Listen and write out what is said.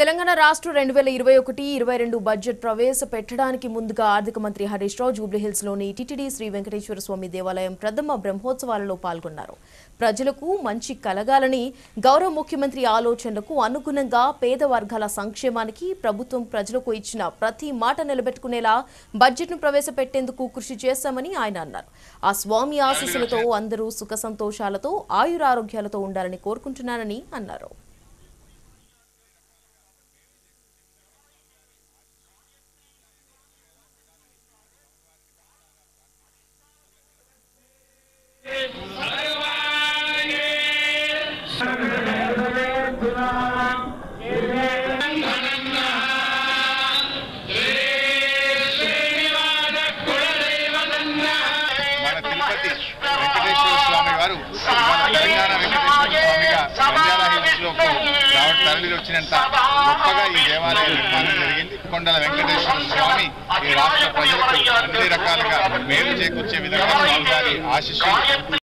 తెలంగాణ రాష్ట్ర రెండు వేల ఇరవై ఒకటి ఇరవై రెండు బడ్జెట్ ప్రవేశపెట్టడానికి ముందుగా ఆర్థిక మంత్రి హరీష్ రావు జూబ్లీహిల్స్ లోని టిటిడి శ్రీ వెంకటేశ్వర స్వామి దేవాలయం ప్రథమ బ్రహ్మోత్సవాలలో పాల్గొన్నారు ప్రజలకు మంచి కలగాలని గౌరవ ముఖ్యమంత్రి ఆలోచనలకు అనుగుణంగా పేద వర్గాల సంక్షేమానికి ప్రభుత్వం ప్రజలకు ఇచ్చిన ప్రతి మాట నిలబెట్టుకునేలా బడ్జెట్ను ప్రవేశపెట్టేందుకు కృషి చేశామని ఆయన అన్నారు ఆ స్వామి ఆశీస్సులతో అందరూ సుఖ సంతోషాలతో ఆయురారోగ్యాలతో ఉండాలని కోరుకుంటున్నానని అన్నారు మన తిరుపతి వెంకటేశ్వర స్వామి వారు మన తెలంగాణ వెంకటేశ్వర స్వామిగా బంజారా హిల్స్ లోకి రావడం తరలి వచ్చినంత గొప్పగా ఈ దేవాలయం నిర్మాణం జరిగింది కొండల వెంకటేశ్వర స్వామి ఈ రాష్ట్ర ప్రజలకు అన్ని రకాలుగా మేలు చేకూర్చే విధంగా స్వామివారి ఆశిస్సులు